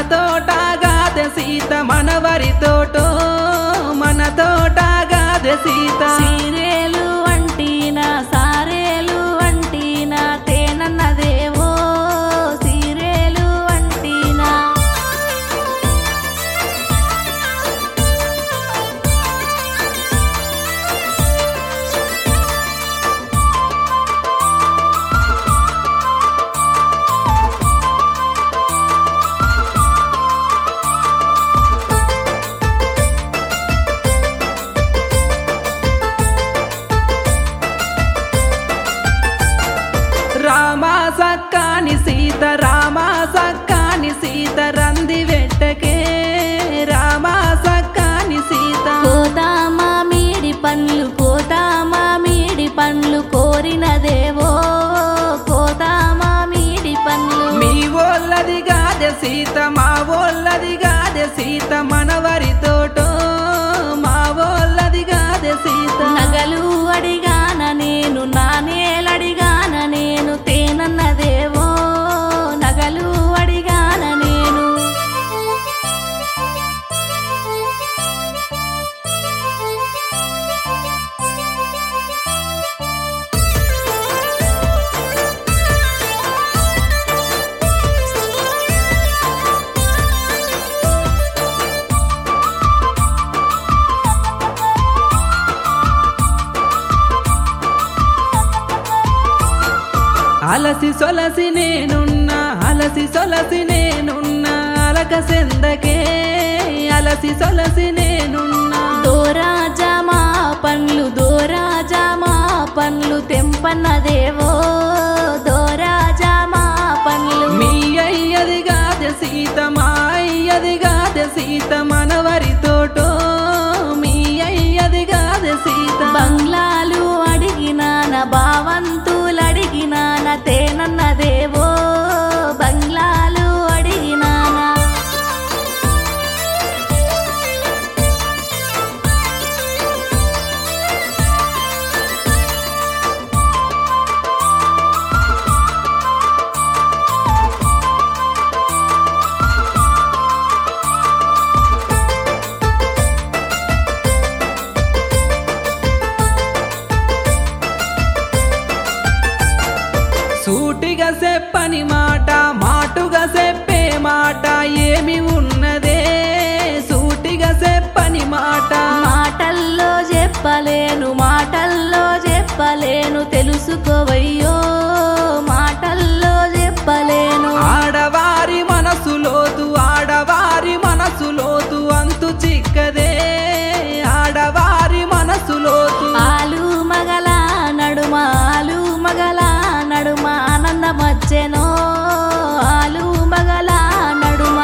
తోటగాదె సీత మనవరి తోటో మన తోటగాదె సీత సీరేలు వంటినా సారేలు వంటినా తేనన్నదేవో సీరేలు వంటినా రామా సక్కాని సీత రామా సక్కాని సీత రంది వెట్టకే రామా సక్కాని సీత కోదామా మీడి పండ్లు కోదామా మీడి పండ్లు కోరినదేవో కోదామా మీడి పండ్లు మీ ఓళ్ళది గాదె సీత మా ఓళ్ళది గాదె సీత మనవరి తోటో మా ఓళ్ళది గాదె సీత నగలు అడిగాన నేను నాణేలడిగాన నేను తేనన్నదేవో నగలు అడిగాన నేను అలసి సొలసి నేనున్నా అలసి సొలసి నేనున్నా అలక సెందకే అలసి సొలసి నేనున్నా దోరాజమా పండ్లు దోరాజమా పండ్లు తెంపన్నదేవో దోరాజమా పండ్లు మీ అయ్యది గాదె సీత మా అయ్యది గాదె సీత మనవరి తోటో మీ అయ్యది గాదె సీత బంగ్లాలు అడిగినాన బావంతులు అడిగినాన తేనన్నదేవో బంగ్లాలు అడిగినాన సూటిగా చెప్పని మాట మాటుగా చెప్పే మాట ఏమి ఉన్నదే సూటిగా చెప్పని మాట మాటల్లో చెప్పలేను మాటల్లో చెప్పలేను తెలుసుకోవయ్యో మాటల్లో చెప్పలేను ఆడవారి మనసులోతు ఆడవారి మనసులోతు అంతు చిక్కదే ఆడవారి మనసులోతు ఆలు మగల నడుమ ఆలు మగల నడుమ ఆనందమచ్చెనో ఆలు మగల నడుమ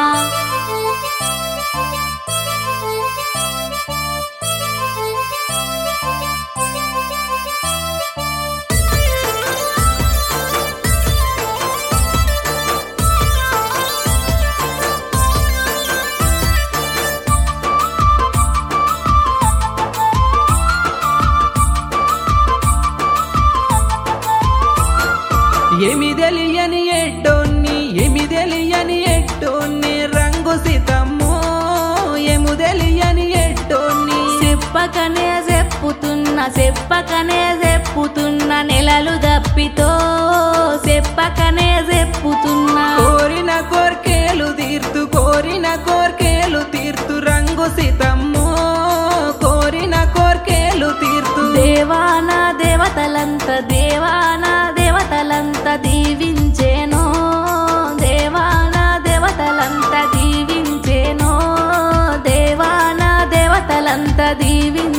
ఏమి తెలియని ఎట్టోన్ని ఏమి తెలియని ఎట్టోన్ని రంగు సీతమ్మో ఏము తెలియని ఎట్టోన్ని చెప్పకనే చెప్పుతున్నా చెప్పకనే చెప్పుతున్నా నెలలు దప్పితో చెప్పకనే చెప్పుతున్నా కోరిన కోర్కేలు తీర్తు కోరిన కోర్కేలు తీర్తు రంగు సీతమ్మో కోరిన కోర్కేలు తీర్తు దేవాన దేవతలంత దేవాన దేవతలంత దీవించేనో దేవాన దేవతలంత దీవించేనో దేవాన దేవతలంత దీవించేనో